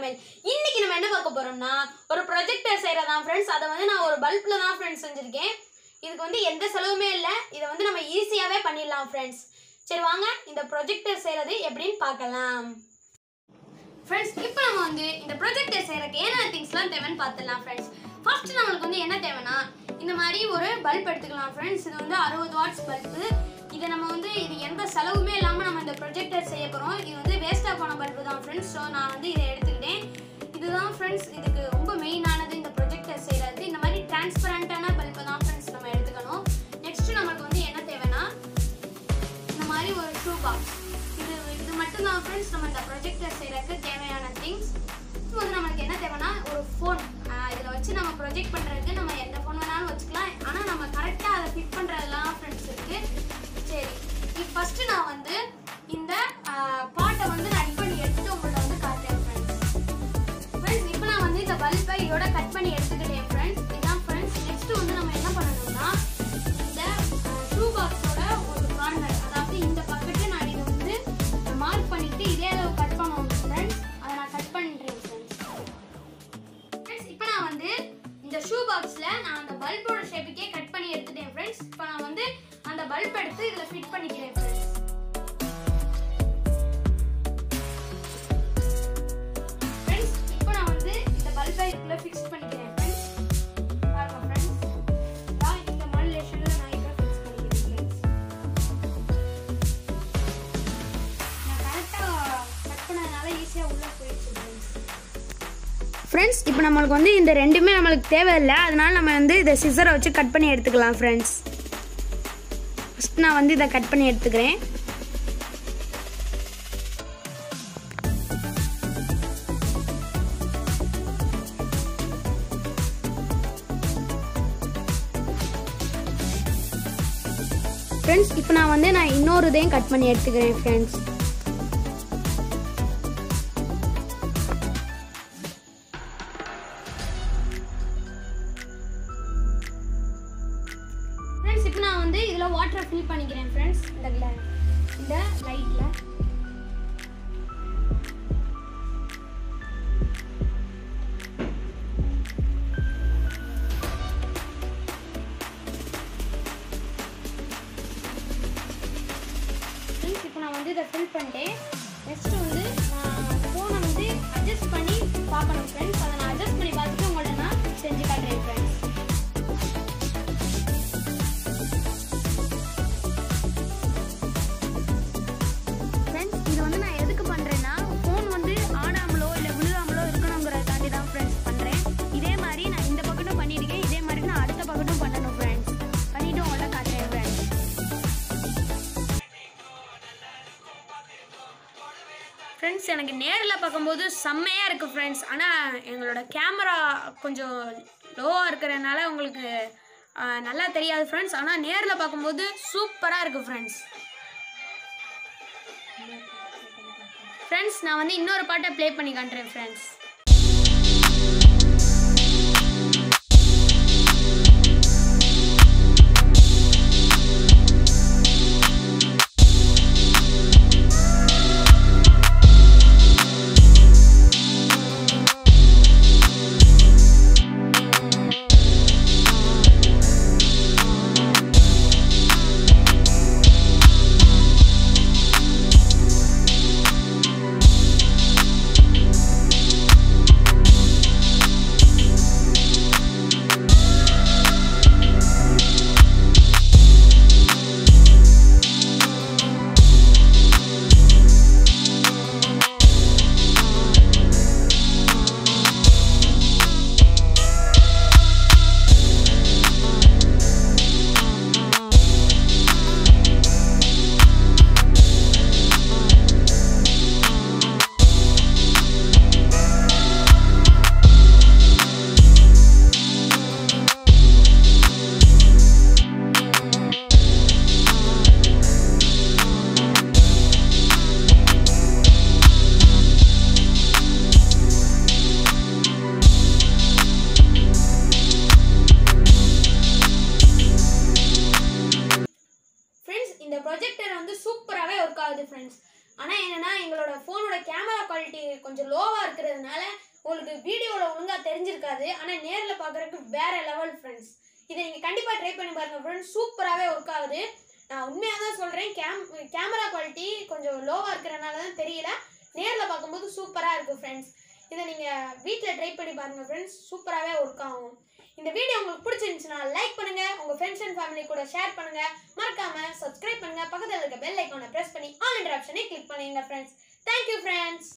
சமையல் இன்னைக்கு நம்ம என்ன பார்க்க போறோம்னா ஒரு ப்ரொஜெக்டர் செய்யறதான் ஃப்ரெண்ட்ஸ் அதை வந்து நான் ஒரு பல்ப்ல தான் ஃப்ரெண்ட்ஸ் செஞ்சிருக்கேன் இதுக்கு வந்து எந்த செலவுமே இல்லை இதை வந்து நம்ம ஈஸியாகவே பண்ணிடலாம் ஃப்ரெண்ட்ஸ் சரி வாங்க இந்த ப்ரொஜெக்டர் செய்யறது எப்படின்னு பார்க்கலாம் ஃப்ரெண்ட்ஸ் இப்போ நம்ம வந்து இந்த ப்ரொஜெக்டர் செய்யறதுக்கு என்னென்ன திங்ஸ்லாம் தேவைன்னு பார்த்துடலாம் ஃப்ரெண்ட்ஸ் ஃபர்ஸ்ட் நம்மளுக்கு வந்து என்ன தேவைன்னா இந்த மாதிரி ஒரு பல்ப் எடுத்துக்கலாம் ஃப்ரெண்ட்ஸ் இது வந்து அறுபது வாட்ஸ் பல்பு இதை நம்ம வந்து இது எந்த செலவுமே இல்லாமல் நம்ம இந்த ப்ரொஜெக்டர் செய்ய போகிறோம் இது வந்து வேஸ்ட்டாக போன பல்பு தான் ஃப்ரெண்ட்ஸ் ஸோ நான் வந்து இதை எடுத்துக்கிட்டேன் இதுதான் ஃப்ரெண்ட்ஸ் இதுக்கு ரொம்ப மெயினானது இந்த ப்ரொஜெக்டர் செய்கிறது இந்த மாதிரி டிரான்ஸ்பரண்டான பல்பை தான் ஃப்ரெண்ட்ஸ் நம்ம எடுத்துக்கணும் நெக்ஸ்ட் நம்மளுக்கு வந்து என்ன தேவைன்னா இந்த மாதிரி ஒரு ஷூ பாக்ஸ் இது இது மட்டும் தான் ஃப்ரெண்ட்ஸ் நம்ம இந்த ப்ரொஜெக்டர் செய்யறதுக்கு தேவையான திங்ஸ் இப்போ வந்து நம்மளுக்கு என்ன தேவைன்னா ஒரு ஃபோன் இதில் வச்சு நம்ம ப்ரொஜெக்ட் பண்ணுறதுக்கு நம்ம எந்த ஃபோன் வேணாலும் வச்சுக்கலாம் ஆனால் நம்ம கரெக்டாக அதை ஃபிட் பண்ணுறதுலாம் ஃப்ரெண்ட்ஸ் இருக்கு சரி இப்போ ஃபஸ்ட்டு நான் வந்து இந்த பாட்டை வந்து ரெடி பண்ணி எடுத்துட்டு உங்கள்ட்ட வந்து காட்டுறேன் ஃப்ரெண்ட்ஸ் ஃப்ரெண்ட்ஸ் இப்போ நான் வந்து இந்த பல்பை இதோட கட் பண்ணி எடுத்துக்கிட்டேன் ஃப்ரெண்ட்ஸ் இதான் ஃப்ரெண்ட்ஸ் நெக்ஸ்ட் வந்து நம்ம என்ன பண்ணணும்னா இந்த ஷூ பாக்ஸோட ஒரு கார்னர் அதாவது இந்த பக்கத்து நான் இதை வந்து மார்க் பண்ணிட்டு இதே அளவு கட் பண்ணுவோம் ஃப்ரெண்ட்ஸ் அதை நான் கட் பண்ணிடுறேன் ஃப்ரெண்ட்ஸ் ஃப்ரெண்ட்ஸ் இப்போ நான் வந்து இந்த ஷூ பாக்ஸில் நான் அந்த பல்போட ஷேப்புக்கே கட் பண்ணி எடுத்துட்டேன் ஃப்ரெண்ட்ஸ் இப்போ நான் வந்து அந்த பல்ப் எடுத்து இதில் ஃபிட் பண்ணிக்கிறேன் ஃப்ரெண்ட்ஸ் ஃப்ரெண்ட்ஸ் இப்போ நான் வந்து இந்த பல்பை இதுக்குள்ள ஃபிக்ஸ் பண்ணிக்கிறேன் ஃப்ரெண்ட்ஸ் பாருங்க ஃப்ரெண்ட்ஸ் நான் இந்த மாடுலேஷனில் நான் இதை ஃபிக்ஸ் பண்ணிக்கிறேன் ஃப்ரெண்ட்ஸ் நான் கரெக்டாக கட் பண்ணதுனால ஈஸியாக உள்ளே போயிடுச்சு ஃப்ரெண்ட்ஸ் ஃப்ரெண்ட்ஸ் இப்போ நம்மளுக்கு வந்து இந்த ரெண்டுமே நம்மளுக்கு தேவையில்லை அதனால நம்ம வந்து இதை சிசரை வச்சு கட் பண்ணி எடுத்துக்கலாம் ஃப்ரெண்ட்ஸ் ஃபஸ்ட் நான் வந்து இதை கட் பண்ணி எடுத்துக்கிறேன் ஃப்ரெண்ட்ஸ் இப்போ நான் வந்து நான் இன்னொரு இதையும் கட் பண்ணி எடுத்துக்கிறேன் ஃப்ரெண்ட்ஸ் ஃப்ரெண்ட்ஸ் இப்போ நான் வந்து இதில் வாட்டரை ஃபில் பண்ணிக்கிறேன் ஃப்ரெண்ட்ஸ் இந்த gla- இந்த லைட்டில் ஃப்ரெண்ட்ஸ் இப்போ நான் வந்து இதை ஃபில் பண்ணிட்டேன் நெக்ஸ்ட் வந்து நான் ஃபோனை வந்து அட்ஜஸ்ட் பண்ணி பார்க்கணும் ஃப்ரெண்ட்ஸ் அதை நான் அட்ஜஸ்ட் பண்ணி பார்த்துட்டு உங்கள்ட்ட நான் செஞ்சு காட்டுறேன் ஃப்ரெண்ட்ஸ் ஃப்ரெண்ட்ஸ் இது வந்து நான் எதுக்கு பண்ணுறேன்னா ஃபோன் வந்து ஆடாமலோ இல்லை விழுகாமலோ இருக்கணுங்கிறதுக்காண்டி தான் ஃப்ரெண்ட்ஸ் பண்ணுறேன் இதே மாதிரி நான் இந்த பக்கட்டும் பண்ணியிருக்கேன் இதே மாதிரி நான் அடுத்த பக்கட்டும் பண்ணணும் ஃப்ரெண்ட்ஸ் பண்ணிவிட்டு உங்கள்ட்ட காட்டுறேன் ஃப்ரெண்ட்ஸ் ஃப்ரெண்ட்ஸ் எனக்கு நேரில் பார்க்கும்போது செம்மையாக இருக்குது ஃப்ரெண்ட்ஸ் ஆனால் எங்களோட கேமரா கொஞ்சம் லோவாக இருக்கிறதுனால உங்களுக்கு ஆ, நல்லா தெரியாது ஃப்ரெண்ட்ஸ் ஆனால் நேரில் பார்க்கும்போது சூப்பராக இருக்குது ஃப்ரெண்ட்ஸ் ஃப்ரெண்ட்ஸ் நான் வந்து இன்னொரு பாட்டை ப்ளே பண்ணி காட்டுறேன் ஃப்ரெண்ட்ஸ் கொஞ்சம் லோவாக இருக்கிறதுனால உங்களுக்கு வீடியோவில் ஒழுங்காக தெரிஞ்சிருக்காது ஆனால் நேரில் பார்க்குறதுக்கு வேற லெவல் ஃப்ரெண்ட்ஸ் இதை நீங்கள் கண்டிப்பாக ட்ரை பண்ணி பாருங்க ஃப்ரெண்ட்ஸ் சூப்பராகவே ஒர்க் ஆகுது நான் உண்மையாக தான் சொல்கிறேன் கேம் கேமரா குவாலிட்டி கொஞ்சம் லோவாக இருக்கிறனால தான் தெரியல நேரில் பார்க்கும்போது சூப்பராக இருக்குது ஃப்ரெண்ட்ஸ் இதை நீங்கள் வீட்டில் ட்ரை பண்ணி பாருங்கள் ஃப்ரெண்ட்ஸ் சூப்பராகவே ஒர்க் ஆகும் இந்த வீடியோ உங்களுக்கு பிடிச்சிருந்துச்சுன்னா லைக் பண்ணுங்க உங்க ஃப்ரெண்ட்ஸ் அண்ட் ஃபேமிலி கூட ஷேர் பண்ணுங்க மறக்காம சப்ஸ்கிரைப் பண்ணுங்க பக்கத்தில் இருக்க பெல் ஐக்கானை பிரஸ் பண்ணி ஆல் என்ற ஆப்ஷனை கிளிக் பண்ணுங்க ஃப்ரெண்ட்ஸ் தேங்க்யூ ஃப்ரெண்ட்ஸ்